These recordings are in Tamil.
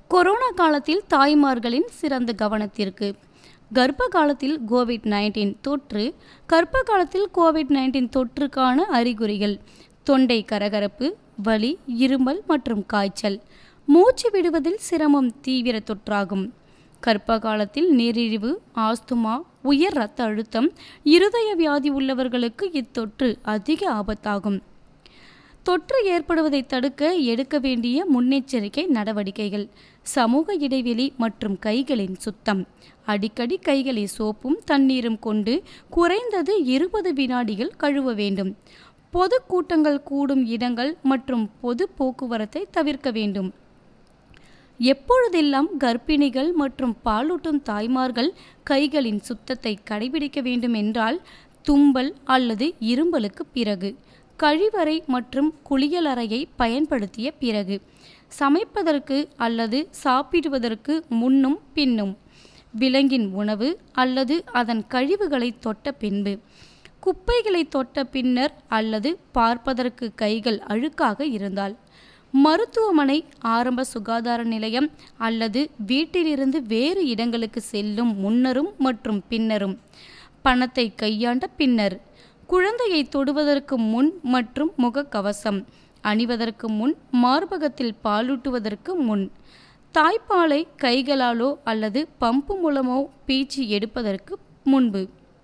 கொரோனா காலத்தில் தாய்மார்களின் சிறந்த கவனத்திற்கு கர்ப்ப காலத்தில் கோவிட் நைன்டீன் தொற்று கர்ப்ப காலத்தில் கோவிட் நைன்டீன் தொற்றுக்கான அறிகுறிகள் தொண்டை கரகரப்பு வலி இருமல் மற்றும் காய்ச்சல் மூச்சு விடுவதில் சிரமம் தீவிர தொற்றாகும் கர்ப்ப காலத்தில் நீரிழிவு ஆஸ்துமா உயர் இரத்த அழுத்தம் இருதய வியாதி உள்ளவர்களுக்கு இத்தொற்று அதிக ஆபத்தாகும் தொற்று ஏற்படுவதை தடுக்க எடுக்க வேண்டிய முன்னெச்சரிக்கை நடவடிக்கைகள் சமூக இடைவெளி மற்றும் கைகளின் சுத்தம் அடிக்கடி கைகளை சோப்பும் தண்ணீரும் கொண்டு குறைந்தது இருபது வினாடிகள் கழுவ வேண்டும் பொது கூட்டங்கள் கூடும் இடங்கள் மற்றும் பொது போக்குவரத்தை தவிர்க்க வேண்டும் எப்பொழுதெல்லாம் கர்ப்பிணிகள் மற்றும் பாலூட்டும் தாய்மார்கள் கைகளின் சுத்தத்தை கடைபிடிக்க வேண்டும் என்றால் தும்பல் அல்லது இரும்பலுக்கு பிறகு கழிவறை மற்றும் குளியலறையை பயன்படுத்திய பிறகு சமைப்பதற்கு அல்லது சாப்பிடுவதற்கு முன்னும் பின்னும் விலங்கின் உணவு அல்லது அதன் கழிவுகளை தொட்ட பின்பு குப்பைகளை தொட்ட பின்னர் அல்லது பார்ப்பதற்கு கைகள் அழுக்காக இருந்தால் மருத்துவமனை ஆரம்ப சுகாதார நிலையம் அல்லது வீட்டிலிருந்து வேறு இடங்களுக்கு செல்லும் முன்னரும் மற்றும் பின்னரும் பணத்தை கையாண்ட பின்னர் குழந்தையை தொடுவதற்கு முன் மற்றும் முகக்கவசம் அணிவதற்கு முன் மார்பகத்தில் பாலூட்டுவதற்கு முன் தாய்ப்பாலை கைகளாலோ அல்லது பம்பு மூலமோ பீச்சி எடுப்பதற்கு முன்பு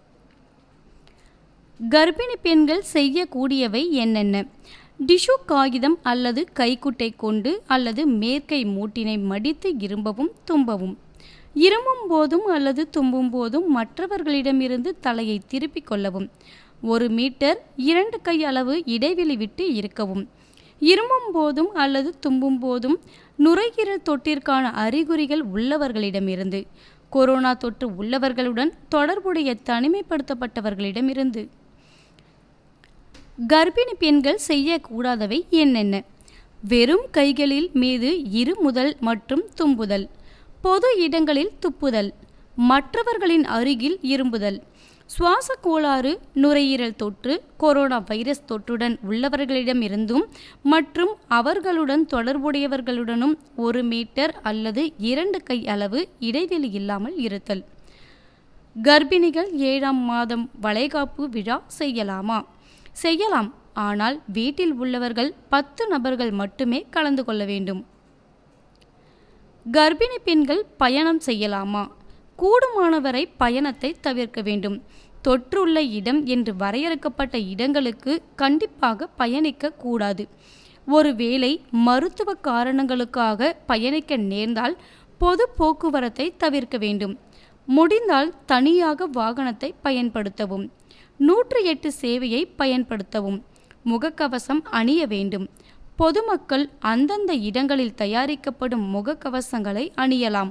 கர்ப்பிணி பெண்கள் செய்யக்கூடியவை என்னென்ன டிஷு காகிதம் அல்லது கைக்குட்டை கொண்டு அல்லது மேற்கை மூட்டினை மடித்து இரும்பவும் தும்பவும் இருமும் போதும் அல்லது தும்பும் போதும் மற்றவர்களிடமிருந்து தலையை திருப்பிக் கொள்ளவும் ஒரு மீட்டர் இரண்டு கை அளவு இடைவெளி விட்டு இருக்கவும் இருமும் போதும் அல்லது தும்பும் போதும் நுரையீரல் தொட்டிற்கான அறிகுறிகள் உள்ளவர்களிடமிருந்து கொரோனா தொற்று உள்ளவர்களுடன் தொடர்புடைய தனிமைப்படுத்தப்பட்டவர்களிடமிருந்து கர்ப்பிணி பெண்கள் செய்யக்கூடாதவை என்னென்ன வெறும் கைகளில் மீது இரு முதல் மற்றும் தும்புதல் பொது இடங்களில் துப்புதல் மற்றவர்களின் அருகில் இரும்புதல் சுவாச கோளாறு நுரையீரல் தொற்று கொரோனா வைரஸ் தொற்றுடன் உள்ளவர்களிடமிருந்தும் மற்றும் அவர்களுடன் தொடர்புடையவர்களுடனும் ஒரு மீட்டர் அல்லது இரண்டு கை அளவு இடைவெளி இல்லாமல் இருத்தல் கர்ப்பிணிகள் ஏழாம் மாதம் வளைகாப்பு விழா செய்யலாமா செய்யலாம் ஆனால் வீட்டில் உள்ளவர்கள் பத்து நபர்கள் மட்டுமே கலந்து கொள்ள வேண்டும் கர்ப்பிணி பெண்கள் பயணம் செய்யலாமா கூடுமானவரை பயணத்தை தவிர்க்க வேண்டும் தொற்றுள்ள இடம் என்று வரையறுக்கப்பட்ட இடங்களுக்கு கண்டிப்பாக பயணிக்க கூடாது ஒருவேளை மருத்துவ காரணங்களுக்காக பயணிக்க நேர்ந்தால் பொது போக்குவரத்தை தவிர்க்க வேண்டும் முடிந்தால் தனியாக வாகனத்தை பயன்படுத்தவும் நூற்றி எட்டு சேவையை பயன்படுத்தவும் முகக்கவசம் அணிய வேண்டும் பொதுமக்கள் அந்தந்த இடங்களில் தயாரிக்கப்படும் முகக்கவசங்களை அணியலாம்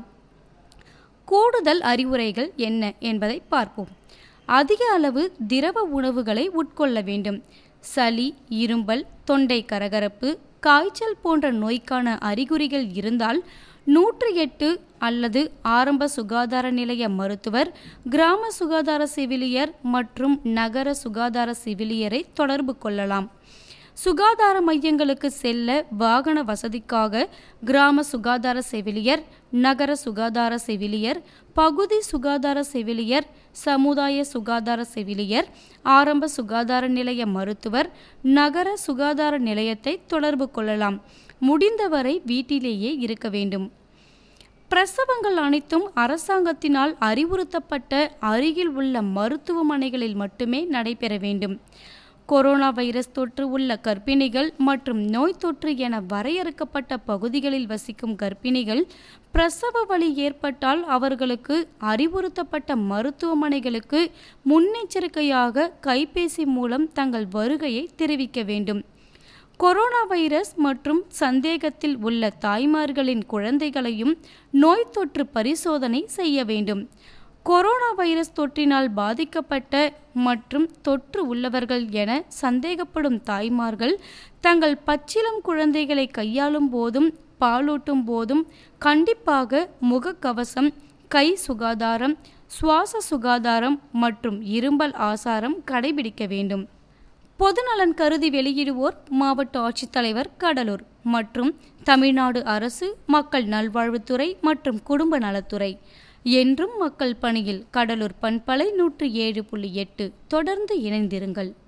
கூடுதல் அறிவுரைகள் என்ன என்பதை பார்ப்போம் அதிக அளவு திரவ உணவுகளை உட்கொள்ள வேண்டும் சளி இரும்பல் தொண்டை கரகரப்பு காய்ச்சல் போன்ற நோய்க்கான அறிகுறிகள் இருந்தால் நூற்றி எட்டு அல்லது ஆரம்ப சுகாதார நிலைய மருத்துவர் கிராம சுகாதார செவிலியர் மற்றும் நகர சுகாதார செவிலியரை தொடர்பு கொள்ளலாம் சுகாதார மையங்களுக்கு செல்ல வாகன வசதிக்காக கிராம சுகாதார செவிலியர் நகர சுகாதார செவிலியர் பகுதி சுகாதார செவிலியர் சமுதாய சுகாதார செவிலியர் ஆரம்ப சுகாதார நிலைய மருத்துவர் நகர சுகாதார நிலையத்தை தொடர்பு கொள்ளலாம் முடிந்தவரை வீட்டிலேயே இருக்க வேண்டும் பிரசவங்கள் அனைத்தும் அரசாங்கத்தினால் அறிவுறுத்தப்பட்ட அருகில் உள்ள மருத்துவமனைகளில் மட்டுமே நடைபெற வேண்டும் கொரோனா வைரஸ் தொற்று உள்ள கர்ப்பிணிகள் மற்றும் நோய் தொற்று என வரையறுக்கப்பட்ட பகுதிகளில் வசிக்கும் கர்ப்பிணிகள் பிரசவ வலி ஏற்பட்டால் அவர்களுக்கு அறிவுறுத்தப்பட்ட மருத்துவமனைகளுக்கு முன்னெச்சரிக்கையாக கைபேசி மூலம் தங்கள் வருகையை தெரிவிக்க வேண்டும் கொரோனா வைரஸ் மற்றும் சந்தேகத்தில் உள்ள தாய்மார்களின் குழந்தைகளையும் நோய் தொற்று பரிசோதனை செய்ய வேண்டும் கொரோனா வைரஸ் தொற்றினால் பாதிக்கப்பட்ட மற்றும் தொற்று உள்ளவர்கள் என சந்தேகப்படும் தாய்மார்கள் தங்கள் பச்சிலம் குழந்தைகளை கையாளும் போதும் பாலூட்டும் போதும் கண்டிப்பாக முகக்கவசம் கை சுகாதாரம் சுவாச சுகாதாரம் மற்றும் இரும்பல் ஆசாரம் கடைபிடிக்க வேண்டும் பொதுநலன் கருதி வெளியிடுவோர் மாவட்ட ஆட்சித்தலைவர் கடலூர் மற்றும் தமிழ்நாடு அரசு மக்கள் நல்வாழ்வுத்துறை மற்றும் குடும்ப நலத்துறை என்றும் மக்கள் பணியில் கடலூர் பண்பலை நூற்று ஏழு புள்ளி எட்டு தொடர்ந்து இணைந்திருங்கள்